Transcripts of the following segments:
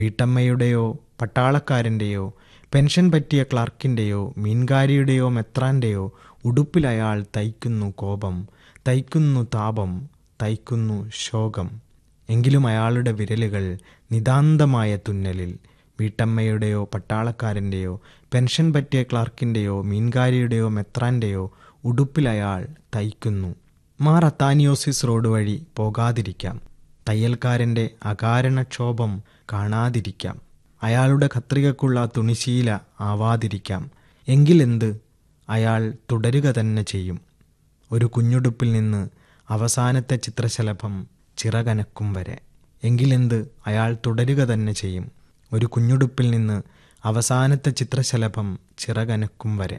വീട്ടമ്മയുടെയോ പട്ടാളക്കാരൻ്റെയോ pension പറ്റിയ ക്ലർക്കിൻ്റെയോ മീൻകാരിയുടെയോ മെത്രാൻ്റെയോ ഉടുപ്പിൽ അയാൾ തയ്ക്കുന്നു കോപം തയ്ക്കുന്നു താപം തയ്ക്കുന്നു ശോകം എങ്കിലും അയാളുടെ വിരലുകൾ നിതാന്തമായ തുന്നലിൽ വീട്ടമ്മയുടെയോ പട്ടാളക്കാരൻ്റെയോ പെൻഷൻ പറ്റിയ ക്ലർക്കിൻ്റെയോ മീൻകാരിയുടെയോ മെത്രാൻ്റെയോ ഉടുപ്പിൽ അയാൾ തയ്ക്കുന്നു മാർ അത്താനിയോസിസ് റോഡ് വഴി പോകാതിരിക്കാം തയ്യൽക്കാരൻ്റെ അകാരണക്ഷോഭം കാണാതിരിക്കാം അയാളുടെ കത്രികക്കുള്ള തുണിശീല ആവാതിരിക്കാം എങ്കിലെന്ത് അയാൾ തുടരുക തന്നെ ചെയ്യും ഒരു കുഞ്ഞുടുപ്പിൽ നിന്ന് അവസാനത്തെ ചിത്രശലഭം ചിറകനക്കും വരെ എങ്കിലെന്ത് അയാൾ തുടരുക തന്നെ ചെയ്യും ഒരു കുഞ്ഞുടുപ്പിൽ നിന്ന് അവസാനത്തെ ചിത്രശലഭം ചിറകനക്കും വരെ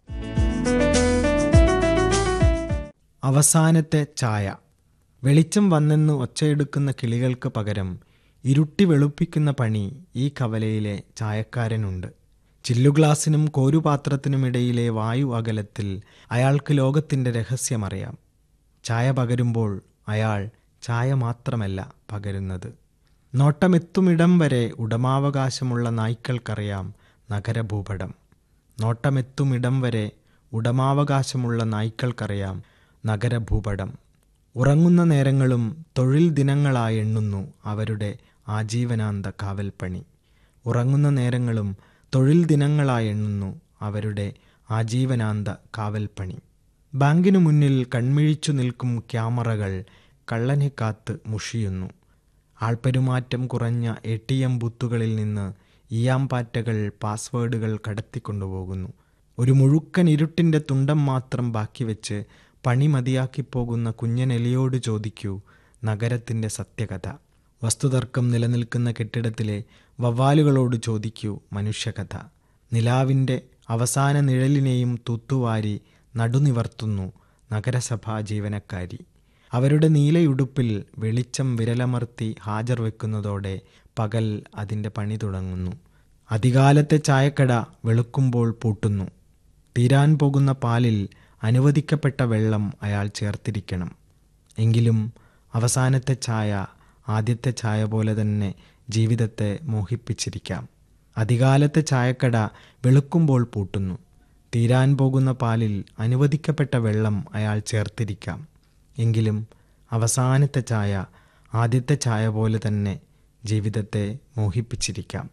അവസാനത്തെ ചായ വെളിച്ചം വന്നെന്ന് ഒച്ചയെടുക്കുന്ന കിളികൾക്ക് പകരം ഇരുട്ടി വെളുപ്പിക്കുന്ന പണി ഈ കവലയിലെ ചായക്കാരനുണ്ട് ചില്ലുഗ്ലാസിനും കോരുപാത്രത്തിനുമിടയിലെ വായു അകലത്തിൽ അയാൾക്ക് ലോകത്തിൻ്റെ രഹസ്യമറിയാം ചായ പകരുമ്പോൾ അയാൾ ചായ മാത്രമല്ല പകരുന്നത് നോട്ടമെത്തുമിടം വരെ ഉടമാവകാശമുള്ള നായ്ക്കൾക്കറിയാം നഗരഭൂപടം നോട്ടമെത്തുമിടം വരെ ഉടമാവകാശമുള്ള നായ്ക്കൾക്കറിയാം നഗരഭൂപടം ഉറങ്ങുന്ന നേരങ്ങളും തൊഴിൽ ദിനങ്ങളായി എണ്ണുന്നു അവരുടെ ആജീവനാന്ത കാവൽപ്പണി ഉറങ്ങുന്ന നേരങ്ങളും തൊഴിൽ ദിനങ്ങളായി എണ്ണുന്നു അവരുടെ ആജീവനാന്ത കാവൽപ്പണി ബാങ്കിനു മുന്നിൽ കൺമിഴിച്ചു നിൽക്കും ക്യാമറകൾ കള്ളനെ കാത്ത് മുഷിയുന്നു ആൾപ്പെരുമാറ്റം കുറഞ്ഞ എ ടി എം ബൂത്തുകളിൽ നിന്ന് ഇയാംപാറ്റകൾ പാസ്വേഡുകൾ കടത്തിക്കൊണ്ടുപോകുന്നു ഒരു മുഴുക്കൻ ഇരുട്ടിൻ്റെ തുണ്ടം മാത്രം ബാക്കി വെച്ച് പണി മതിയാക്കിപ്പോകുന്ന കുഞ്ഞനെലിയോട് ചോദിക്കൂ നഗരത്തിൻ്റെ സത്യകഥ വസ്തുതർക്കം നിലനിൽക്കുന്ന കെട്ടിടത്തിലെ വവ്വാലുകളോട് ചോദിക്കൂ മനുഷ്യകഥ നിലാവിൻ്റെ അവസാന നിഴലിനെയും തൂത്തുവാരി നടുനിവർത്തുന്നു നഗരസഭാ ജീവനക്കാരി അവരുടെ നീലയുടുപ്പിൽ വെളിച്ചം വിരലമർത്തി ഹാജർ വെക്കുന്നതോടെ പകൽ അതിൻ്റെ പണി തുടങ്ങുന്നു അധികാലത്തെ ചായക്കട വെളുക്കുമ്പോൾ പൂട്ടുന്നു തീരാൻ പോകുന്ന പാലിൽ അനുവദിക്കപ്പെട്ട വെള്ളം അയാൾ ചേർത്തിരിക്കണം എങ്കിലും അവസാനത്തെ ചായ ആദ്യത്തെ ചായ പോലെ തന്നെ ജീവിതത്തെ മോഹിപ്പിച്ചിരിക്കാം അധികാലത്തെ ചായക്കട വെളുക്കുമ്പോൾ പൂട്ടുന്നു തീരാൻ പോകുന്ന പാലിൽ അനുവദിക്കപ്പെട്ട വെള്ളം അയാൾ ചേർത്തിരിക്കാം എങ്കിലും അവസാനത്തെ ചായ ആദ്യത്തെ ചായ പോലെ തന്നെ ജീവിതത്തെ മോഹിപ്പിച്ചിരിക്കാം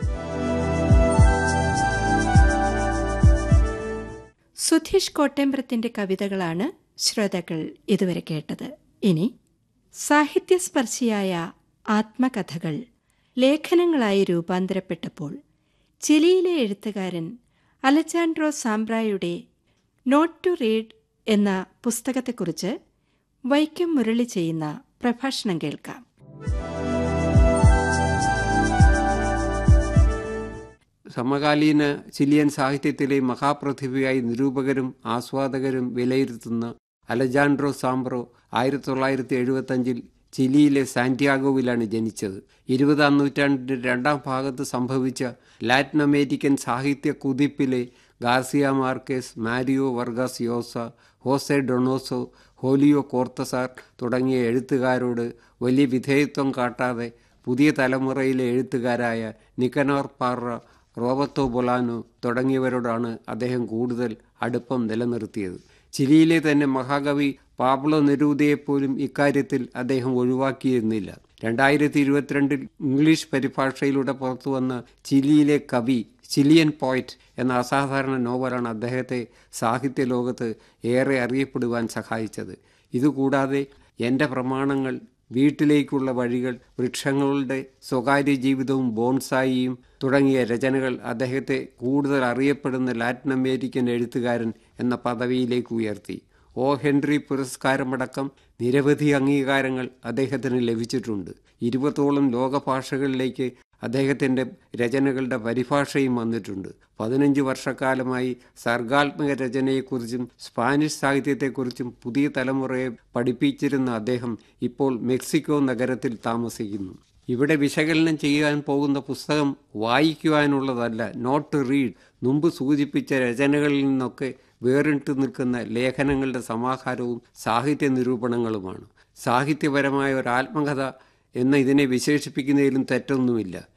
സുധീഷ് കോട്ടേമ്പ്രത്തിന്റെ കവിതകളാണ് ശ്രോതാക്കൾ ഇതുവരെ കേട്ടത് ഇനി സാഹിത്യസ്പർശിയായ ആത്മകഥകൾ ലേഖനങ്ങളായി രൂപാന്തരപ്പെട്ടപ്പോൾ ചിലിയിലെ എഴുത്തുകാരൻ അലജാൻഡ്രോ സാംബ്രായുടെ നോട്ട് ടു റീഡ് എന്ന പുസ്തകത്തെക്കുറിച്ച് വൈക്കം മുരളി ചെയ്യുന്ന പ്രഭാഷണം കേൾക്കാം സമകാലീന ചിലിയൻ സാഹിത്യത്തിലെ മഹാപ്രതിഭയായി നിരൂപകരും ആസ്വാദകരും വിലയിരുത്തുന്ന അലജാൻഡ്രോ സാംബ്രോ ആയിരത്തി തൊള്ളായിരത്തി എഴുപത്തഞ്ചിൽ ചിലിയിലെ സാന്റിയാഗോവിലാണ് ജനിച്ചത് ഇരുപതാം നൂറ്റാണ്ടിന്റെ രണ്ടാം ഭാഗത്ത് സംഭവിച്ച ലാറ്റിൻ അമേരിക്കൻ സാഹിത്യ കുതിപ്പിലെ Garcia Marquez Mario Vargas Llosa Jose Donoso Julio Cortazar തുടങ്ങിയ എഴുത്തുകാരോട് വലിയ വിധേയത്വം കാട്ടാതെ പുതിയ തലമുറയിലെ എഴുത്തുകാരായ നിക്കനോർ പാറ റോബർട്ടോ ബൊലാനോ തുടങ്ങിയവരോടാണ് അദ്ദേഹം കൂടുതൽ അടുപ്പം നിലനിർത്തിയത് ചിലിയിലെ തന്നെ മഹാകവി പാബ്ലോ നെരൂദയെപ്പോലും ഇക്കാര്യത്തിൽ അദ്ദേഹം ഒഴിവാക്കിയിരുന്നില്ല രണ്ടായിരത്തി ഇരുപത്തിരണ്ടിൽ ഇംഗ്ലീഷ് പരിഭാഷയിലൂടെ പുറത്തുവന്ന ചിലിയിലെ കവി ചിലിയൻ പോയിറ്റ് എന്ന അസാധാരണ നോവലാണ് അദ്ദേഹത്തെ സാഹിത്യ ലോകത്ത് ഏറെ അറിയപ്പെടുവാൻ സഹായിച്ചത് ഇതുകൂടാതെ എൻ്റെ പ്രമാണങ്ങൾ വീട്ടിലേക്കുള്ള വഴികൾ വൃക്ഷങ്ങളുടെ സ്വകാര്യ ജീവിതവും ബോൺസായിയും തുടങ്ങിയ രചനകൾ അദ്ദേഹത്തെ കൂടുതൽ അറിയപ്പെടുന്ന ലാറ്റിൻ അമേരിക്കൻ എഴുത്തുകാരൻ എന്ന പദവിയിലേക്ക് ഉയർത്തി ഒ ഹെൻറി പുരസ്കാരമടക്കം നിരവധി അംഗീകാരങ്ങൾ അദ്ദേഹത്തിന് ലഭിച്ചിട്ടുണ്ട് ഇരുപത്തോളം ലോകഭാഷകളിലേക്ക് അദ്ദേഹത്തിൻ്റെ രചനകളുടെ പരിഭാഷയും വന്നിട്ടുണ്ട് പതിനഞ്ച് വർഷക്കാലമായി സർഗാത്മക രചനയെക്കുറിച്ചും സ്പാനിഷ് സാഹിത്യത്തെക്കുറിച്ചും പുതിയ തലമുറയെ പഠിപ്പിച്ചിരുന്ന അദ്ദേഹം ഇപ്പോൾ മെക്സിക്കോ നഗരത്തിൽ താമസിക്കുന്നു ഇവിടെ വിശകലനം ചെയ്യാൻ പോകുന്ന പുസ്തകം വായിക്കുവാനുള്ളതല്ല നോട്ട് റീഡ് മുമ്പ് സൂചിപ്പിച്ച രചനകളിൽ നിന്നൊക്കെ വേറിട്ട് നിൽക്കുന്ന ലേഖനങ്ങളുടെ സമാഹാരവും സാഹിത്യ നിരൂപണങ്ങളുമാണ് സാഹിത്യപരമായ ഒരു ആത്മകഥ എന്ന ഇതിനെ വിശേഷിപ്പിക്കുന്നതിലും തെറ്റൊന്നുമില്ല